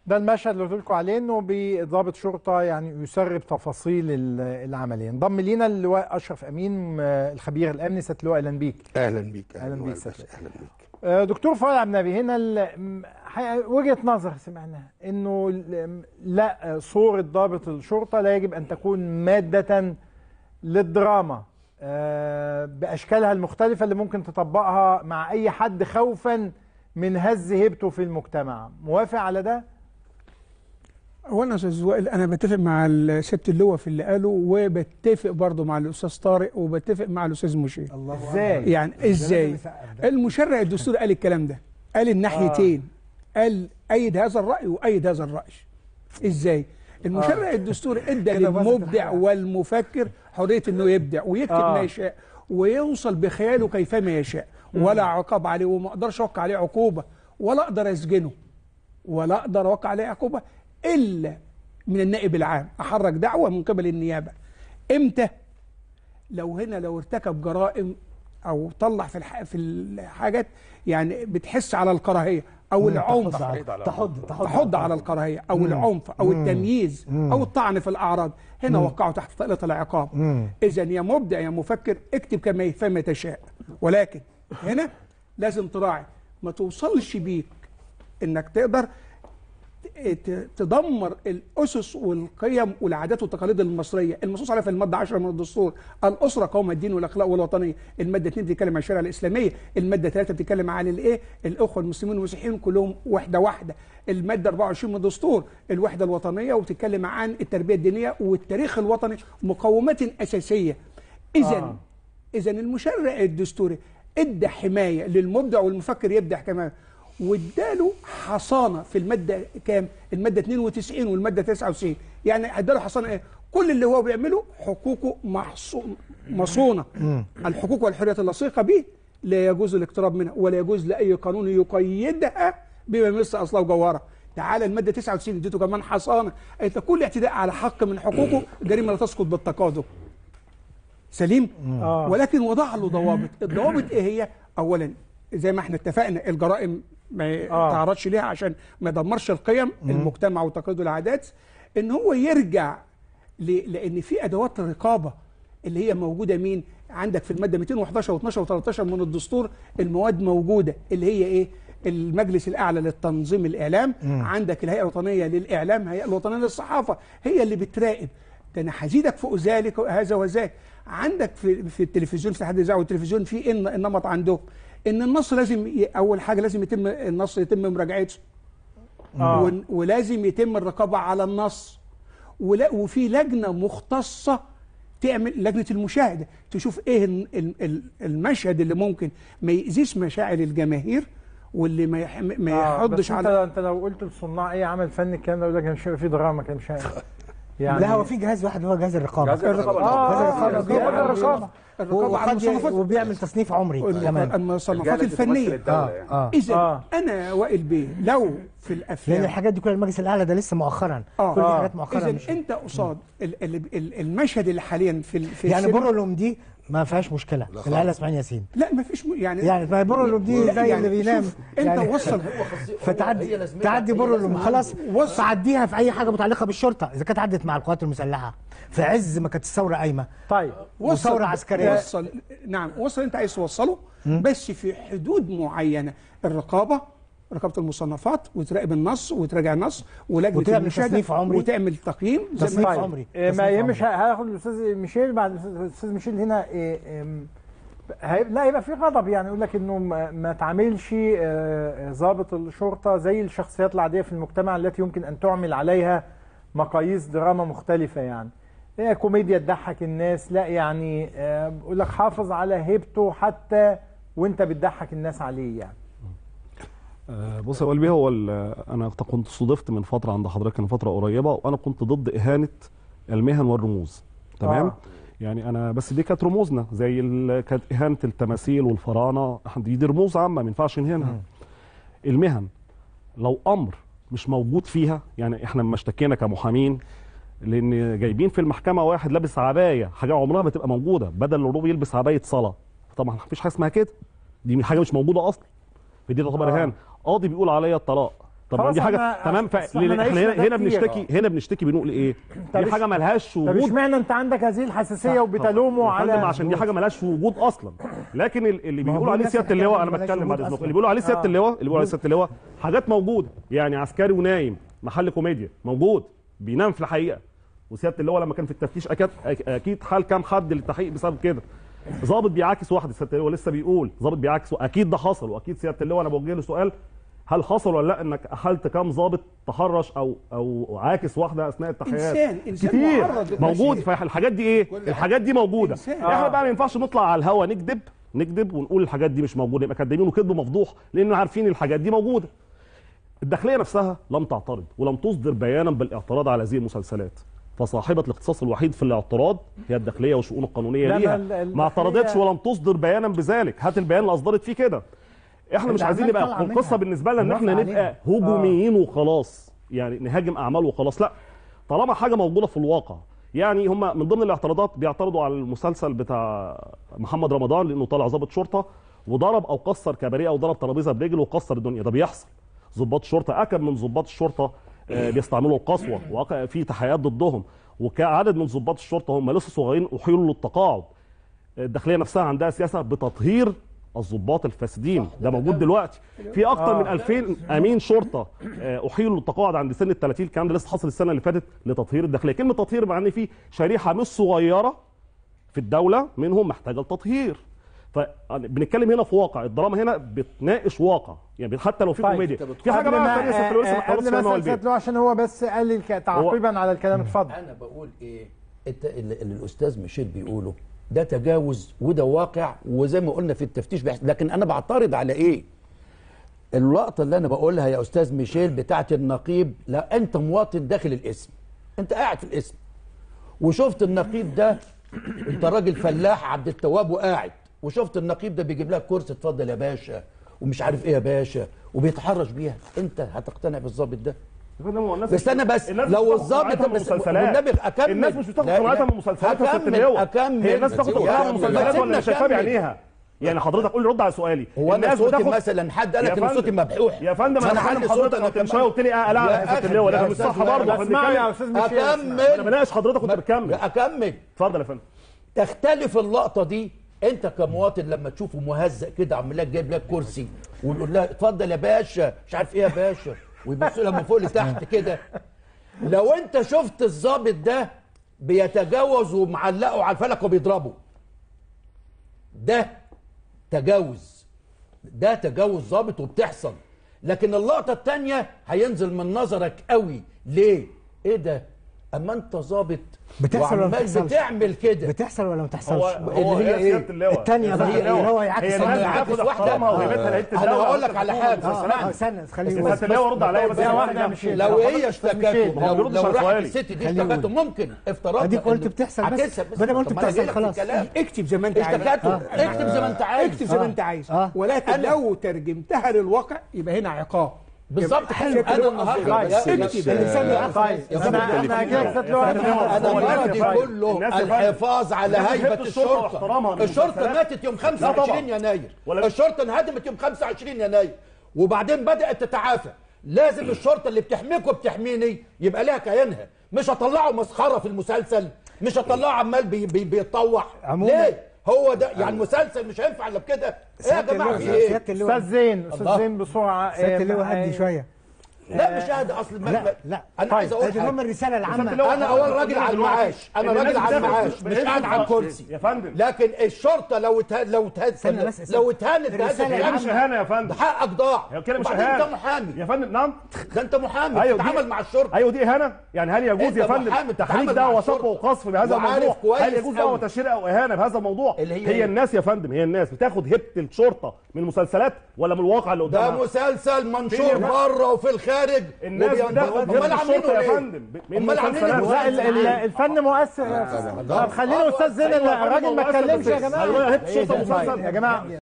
ده المشهد اللي قلت لكم عليه انه بضابط شرطه يعني يسرب تفاصيل ال- العمليه انضم لينا اللواء اشرف امين آه، الخبير الامني ست لواء اهلا بيك اهلا بيك أهلاً بيك وسهلاً. سيد. اهلا بيك آه، دكتور فؤاد عبد النبي هنا ال- م- حقيقة وجهه نظر سمعناها انه ال- لا آه، صوره ضابط الشرطه لا يجب ان تكون ماده للدراما آه، باشكالها المختلفه اللي ممكن تطبقها مع اي حد خوفا من هز هيبته في المجتمع موافق على ده اولا يا استاذ وائل انا بتفق مع الست اللواء في اللي قاله وبتفق برضه مع الاستاذ طارق وبتفق مع الاستاذ مشير ازاي يعني ازاي المشرع الدستوري قال الكلام ده قال الناحيتين قال ايد هذا الراي وايد هذا الراي ازاي المشرع الدستوري ادى كده باظت للمبدع الحياة. والمفكر حريه انه يبدع ويكتب آه. ما يشاء ويوصل بخياله كيفما يشاء ولا عقاب عليه وما اقدرش اوقع عليه عقوبه ولا اقدر اسجنه ولا اقدر اوقع عليه عقوبه الا من النائب العام احرك دعوه من قبل النيابه امتى لو هنا لو ارتكب جرائم او طلع في الح... في الحاجات يعني بتحس على الكراهيه او العنف تحض تحض تحض على الكراهيه او العنف او التمييز او الطعن في الاعراض هنا وقعوا تحت طائله العقاب اذا يا مبدع يا مفكر اكتب كما يفهم تشاء ولكن هنا لازم تراعي ما توصلش بيك انك تقدر ت- تدمر الاسس والقيم والعادات والتقاليد المصريه المنصوص عليها في الماده 10 من الدستور الاسره قوم الدين والاخلاق والوطنيه الماده 2 بتتكلم عن الشريعه الاسلاميه الماده 3 بتتكلم عن الايه الاخوه المسلمين والمسيحيين كلهم وحده واحده الماده 24 من الدستور الوحده الوطنيه وبتتكلم عن التربيه الدينيه والتاريخ الوطني مقومات اساسيه اذا آه. آه. اذا المشرع الدستوري ادى حمايه للمبدع والمفكر يبدع كمان واداله حصانه في الماده كام؟ الماده 92 والماده 99 يعني اداله حصانه ايه؟ كل اللي هو بيعمله حقوقه محصو- مصونه الحقوق والحريات اللصيقه به لا يجوز الاقتراب منها ولا يجوز لاي قانون يقيدها بما يمس اصلها وجوهرها تعالى الماده 99 اديته كمان حصانه قالت لك كل اعتداء على حق من حقوقه جريمه لا تسقط بالتقاضي سليم آه. ولكن وضع له ضوابط الضوابط ايه هي اولا زي ما احنا اتفقنا الجرائم ما آه. يتعرضش ليها عشان ما يدمرش القيم المجتمع والتقاليد والعادات ان هو يرجع ل... لان في ادوات رقابه اللي هي موجوده مين عندك في الماده 211 و12 و13 من الدستور المواد موجوده اللي هي ايه المجلس الاعلى للتنظيم الاعلام عندك الهيئه الوطنيه للاعلام الهيئه الوطنيه للصحافه هي اللي بتراقب ده انا هزيدك فوق ذلك هذا وذاك عندك في في التلفزيون في تحدي الاذاعه والتلفزيون في ان النمط عندهم ان النص لازم ي- اول حاجه لازم يتم النص يتم مراجعته آه. ون- ولازم يتم الرقابه على النص ولا وفي لجنه مختصه تعمل لجنه المشاهده تشوف ايه ال- ال- ال- المشهد اللي ممكن ما يأذيش مشاعر الجماهير واللي ما يح- ما آه، يحضش بس انت على انت لو قلت لصناع اي عمل فني الكلام ده يقول لك مش هيبقى في دراما كان مش هيبقى. يعني لا هو في جهاز واحد هو جهاز الرقابه جهاز الرقابة. اه جهاز آه، الرقابة الرقابه بيعمل- الرقابه الرقابه على وقد ي- المصنفات وبيعمل تصنيف عمري كمان المصنفات الجهة التي تمثل الفنيه الدولة اه يعني. اه اذا آه. انا وائل بيه لو في لان الافلام الحاجات دي كلها المجلس الاعلى ده لسه مؤخرا آه. كل دي آه. حاجات مؤخرا اذا مش انت قصاد ال- ال- ال- المشهد اللي حاليا في ال- في يعني السينما- برولوم دي ما فيهاش مشكله العيله اسماعيل ياسين لا ما فيش م... يعني يعني ما برولوم دي لا، زي يعني اللي بينام شوف، انت يعني وصل فتعدي تعدي برولوم خلاص تعديها في اي حاجه متعلقه بالشرطه اذا كانت عدت مع القوات المسلحه في عز ما كانت الثوره قايمه طيب وثوره عسكريه وصل نعم وصل انت عايز توصله بس في حدود معينه الرقابه رقابه المصنفات وتراقب النص وتراجع النص ولجنه وتعمل المشاهدة تصنيف عمري. وتعمل تقييم زي ما- تصنيف طيب عمري. آه، ما تصنيف يهمش عمري. هاخد الاستاذ ميشيل بعد الأستاذ- الاستاذ ميشيل هنا آه، آم، هي- لا يبقى في غضب يعني يقول لك انه ما ما تعاملش آه، ضابط الشرطه زي الشخصيات العاديه في المجتمع التي يمكن ان تعمل عليها مقاييس دراما مختلفه يعني هي كوميديا تضحك الناس لا يعني آه، بيقول لك حافظ على هيبته حتى وانت بتضحك الناس عليه يعني آه، بص يا قلبي هو ال- انا كنت صدفت من فتره عند حضرتك من فتره قريبه وانا كنت ضد اهانه المهن والرموز تمام آه. آه. يعني انا بس دي كانت رموزنا زي ال- كانت اهانه التماثيل والفراعنه إحنا دي, دي رموز عامه ما ينفعش نهينها المهن لو امر مش موجود فيها يعني احنا لما اشتكينا كمحامين لان جايبين في المحكمه واحد لابس عبايه حاجه عمرها ما تبقى موجوده بدل الروبي يلبس عبايه صلاه طبعا مفيش حاجه اسمها كده دي حاجه مش موجوده اصلا فدي تعتبر آه. اهانه قاضي بيقول عليا الطلاق طب ما خلاص دي حاجه احنا- تمام أصل ف... احنا احنا ناقشنا هنا ده هنا كتير. بنشتكي هنا بنشتكي بنقول ايه طب دي إش- حاجه ملهاش طب وجود اشمعنى انت عندك هذه الحساسيه وبتلومه يا على فندم عشان دي حاجه ملهاش وجود اصلا لكن ال- اللي ما هو بيقولوا عليه الناس سياده الحكاية اللواء دي انا ملهاش بتكلم بعد وجود اذنكم أصلاً. اللي بيقولوا عليه سياده آه. اللواء اللي بيقولوا عليه سياده اللواء حاجات موجوده يعني عسكري ونايم محل كوميديا موجود بينام في الحقيقه وسياده اللواء لما كان في التفتيش اكيد اكيد حال كام حد للتحقيق بسبب كده ضابط بيعاكس واحد سياده اللواء لسه بيقول ضابط بيعاكس اكيد ده حصل واكيد سياده اللواء انا بوجه له سؤال هل حصل ولا لا انك احلت كام ضابط تحرش او او عاكس واحده اثناء التحقيقات إنسان- إنسان كتير معرض لكل موجود شيء. فالحاجات دي ايه الحاجات دي موجوده إنسان. احنا بقى ما ينفعش نطلع على الهوا نكذب نكذب ونقول الحاجات دي مش موجوده يبقى كدابين وكذب مفضوح لان عارفين الحاجات دي موجوده الداخليه نفسها لم تعترض ولم تصدر بيانا بالاعتراض على هذه المسلسلات فصاحبه الاختصاص الوحيد في الاعتراض هي الداخليه والشؤون القانونيه لا، ليها ال- ال- ما اعترضتش الداخلية- ولم تصدر بيانا بذلك هات البيان اللي اصدرت فيه كده احنا مش اللي عايزين عمال نبقى طالعة القصه منها. بالنسبه لنا ان احنا موافق نبقى عليها. هجوميين وخلاص يعني نهاجم اعمال وخلاص لا طالما حاجه موجوده في الواقع يعني هم من ضمن الاعتراضات بيعترضوا على المسلسل بتاع محمد رمضان لانه طالع ضابط شرطه وضرب او كسر كباريه او ضرب ترابيزه برجله وكسر الدنيا ده بيحصل ضباط الشرطه اكم من ضباط الشرطه آه، بيستعملوا القسوه وفي تحقيقات ضدهم وكعدد من ضباط الشرطه هم لسه صغيرين احيلوا للتقاعد الداخليه نفسها عندها سياسه بتطهير الضباط الفاسدين ده موجود دلوقتي في اكتر من 2000 امين شرطه آه، احيلوا للتقاعد عند سن ال 30 الكلام ده لسه حصل السنه اللي فاتت لتطهير الداخليه كلمه تطهير معناه ان في شريحه مش صغيره في الدوله منهم محتاجه لتطهير فبنتكلم هنا في واقع الدراما هنا بتناقش واقع يعني حتى لو في طيب. كوميديا طب في حاجه قبل بقى ما ثانيه ست لسه ما آه، خلصش قبل ما كلام هو اسال البيت. سيادة عشان هو بس قال لي ك- تعقيبا على الكلام اتفضل انا بقول ايه انت اللي اللي الاستاذ ميشيل بيقوله ده تجاوز وده واقع وزي ما قلنا في التفتيش بيحصل لكن انا بعترض على ايه اللقطه اللي انا بقولها يا استاذ ميشيل بتاعت النقيب لا انت مواطن داخل الاسم انت قاعد في الاسم وشفت النقيب ده انت راجل فلاح عبد التواب وقاعد وشفت النقيب ده بيجيب لك كرسي اتفضل يا باشا ومش عارف ايه يا باشا وبيتحرش بيها انت هتقتنع بالظابط ده بس انا بس الناس لو بتاخد الظابط قناعتها من بس المسلسلات. والنبي اكمل الناس مش بتاخد لا، قناعتها لا. من المسلسلات يا ست أكمل، اللواء اكمل هي الناس بتاخد قناعتها من أكمل. المسلسلات ولا سيبنا مش شايفاها أكمل. بعينيها يعني حضرتك قول لي رد على سؤالي هو انا الناس صوتي بتاخد- مثلا حد قال يا لك ان فندم. صوتي مبحوح يا فندم فأنا انا علي بكلم صوتي حضرتك أنا كنت من كمان. شويه قلت لي اه لا يا يا ست أخي، اللواء يا ده مش أستاذ صح لا، برضه لا، احنا اسمعوا يا بنتكلم استاذ ميشيل انا اكمل بناقش حضرتك كنت بتكمل اكمل اتفضل يا فندم تختلف اللقطه دي انت كمواطن لما تشوفه مهزأ كده عمال لك جايب لك كرسي ويقول لها اتفضل يا باشا مش عارف ايه يا باشا ويبص لها من فوق لتحت كده لو انت شفت الضابط ده بيتجاوز ومعلقه على الفلك وبيضربه ده تجاوز ده تجاوز ضابط وبتحصل لكن اللقطه الثانيه هينزل من نظرك قوي ليه ايه ده اما انت ظابط بتحصل ولا ما وعمال بتحصلش؟ بتعمل كده بتحصل ولا ما هو بتحصلش هو اللي هي هي إيه؟ سيادة اللواء. التانية بقى، سيادة اللواء. اللي هو يعكس هي واحدة. الناس يعكس بتاخد واحدة. احترامها وهيبتها لعيبه انا الدوله هقول لك على حاجه اه اه اسمعني استنى خليه سيادة يقول. اللواء رد عليا بس يا أنا واحدة عايز يا ميشيل. لو هي أستاذ اشتكته ميشيل. ما هو لو, بيردش لو على راحت سؤالي. الست دي خليه اشتكته يقول. ممكن افترضنا أديك قلت إنه بتحصل بس. هتكسب بدل ما قلت طب أنا بتحصل جاي لك في خلاص. الكلام. اكتب زي ما انت عايز اشتكته اكتب زي ما انت عايز اكتب زي ما انت عايز آه. ولكن أنا- لو ترجمتها للواقع يبقى هنا عقاب بالظبط حلو كده. كده. انا النهارده طيب. يا- يا- اكتب. الانسان يعرف طيب يا انا فندم. انا هجيلك سيادة اللواء انا هو الناس غرضي يا فندم. كله الناس يا فندم. الحفاظ على الناس هيبه بتحب الشرطة الشرطه واحترامها من الشرطه المسلسلات. ماتت يوم لا طبعا. 25 يناير ولا- الشرطه انهدمت يوم 25 يناير وبعدين بدات تتعافى لازم الشرطه اللي بتحميك وبتحميني يبقى لها كيانها مش هطلعه مسخره في المسلسل مش هطلعه عمال بي بي بيتطوح عموماً. ليه هو ده يعني المسلسل مش هينفع الا بكده ايه يا جماعه في ايه سيادة اللواء استاذ زين استاذ الله. زين بسرعه سيادة آه، اللواء آه، هدي شوية لا مش هذا اصل ما- لا، ما- لا. انا عايز اقول طيب المهم حاجه الرسالة العامة انا اول راجل على المعاش انا الناس راجل على بتاخد- المعاش مش قاعد على الكرسي يا فندم لكن الشرطه لو ته... لو ته... استنى بس، استنى. لو اتهانت الرسالة هي بهذا مش الكلام اهانه يا فندم حقك ضاع هي كده مش وبعدين اهانه انت محامي يا فندم نعم ده انت محامي ايوه دي- بتتعامل مع الشرطه ايوه دي اهانه يعني هل يجوز أنت يا فندم محامي تحريك بتتعامل ده مع وسط الشرطة. وقذف بهذا وعارف الموضوع كويس هل يجوز ده أوي. وتشهير او اهانه بهذا الموضوع اللي هي هي إيه؟ الناس يا فندم هي الناس بتاخد هبه الشرطه من المسلسلات ولا من الواقع اللي ده قدامها مسلسل منشور فين الناس؟ بره وفي الخارج الناس وبي- بتاخد امال هبه عاملينه الشرطه يا ليه؟ فندم من امال عاملين المسلسلات لا ال- ال- المسلسل الفن مؤثر طب خلينا استاذ زين أيوة يا فندم، الراجل ما هو مؤثر اتكلمش يا بس- جماعه هيقول هبه إيه الشرطه ده؟ مسلسل يا جماعه